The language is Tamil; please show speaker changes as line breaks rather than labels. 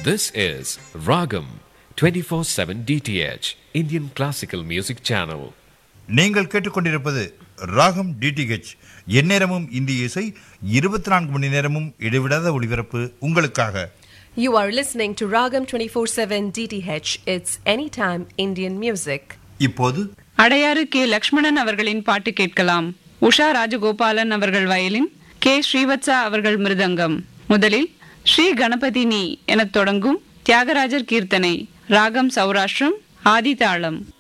This is Ragam 24/7 DTH Indian Classical Music Channel.
நீங்கள் கேட்டுக்கொண்டிருப்பது ராகம் டிடிஹெச் எந்நேரமும் இந்திய இசை இருபத்தி நான்கு மணி நேரமும் இடைவிடாத ஒளிபரப்பு உங்களுக்காக
You are listening to Ragam 24/7 DTH. It's anytime Indian music.
இப்போது
அடையாறு கே லக்ஷ்மணன் அவர்களின் பாட்டு கேட்கலாம் உஷா ராஜகோபாலன் அவர்கள் வயலின் கே ஸ்ரீவத்சா அவர்கள் மிருதங்கம் முதலில் ஸ்ரீ கணபதி நீ எனத் தொடங்கும் தியாகராஜர் கீர்த்தனை ராகம் சௌராஷ்டிரம் ஆதி தாளம்